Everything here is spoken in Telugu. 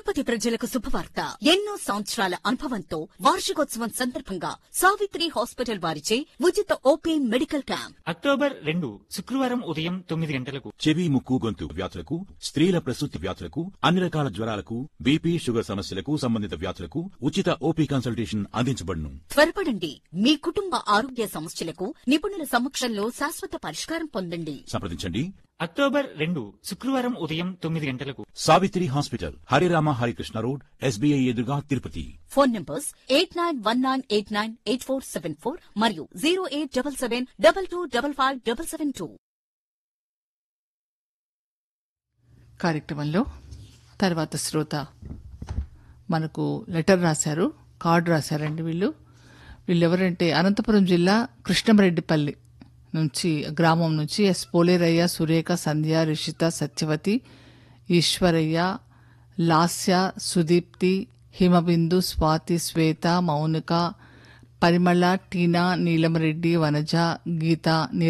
తిరుపతి ప్రజలకు శుభవార్త ఎన్నో సంవత్సరాల అనుభవంతో వార్షికోత్సవం సందర్భంగా సావిత్రి హాస్పిటల్ వారిచే ఉచిత ఓపీ మెడికల్ క్యాంప్ అక్టోబర్ రెండు శుక్రవారం ఉదయం తొమ్మిది గంటలకు చెవి ముక్కు గొంతు వ్యాధులకు స్త్రీల ప్రసూతి వ్యాధులకు అన్ని రకాల జ్వరాలకు బీపీ షుగర్ సమస్యలకు సంబంధిత వ్యాధులకు ఉచిత ఓపీ కన్సల్టేషన్ అందించబడును త్వరపడండి మీ కుటుంబ ఆరోగ్య సమస్యలకు నిపుణుల సమక్షంలో శాశ్వత పరిష్కారం పొందండి సంప్రదించండి అక్టోబర్ రెండు శుక్రవారం ఉదయం తొమ్మిది గంటలకు Savitri hospital Harirama Harikrishna road SBI ఎదురుగా Tirupati phone numbers eight nine one nine eight nine eight four seven four మరియు zero eight double seven double two double five double seven two కార్యక్రమంలో తర్వాత శ్రోత మనకు లెటర్ రాశారు కార్డు రాశారండి వీళ్ళు వీళ్ళు ఎవరంటే అనంతపురం జిల్లా కృష్ణమరెడ్డిపల్లి నుంచి గ్రామం నుంచి ఎస్ పోలేరయ్య సురేఖ సంధ్య రిషిత సత్యవతి ఈశ్వరయ్య లాస్య సుదీప్తి హిమబిందు స్వాతి శ్వేత మౌనిక పరిమళ టీనా నీలమరెడ్డి వనజ గీత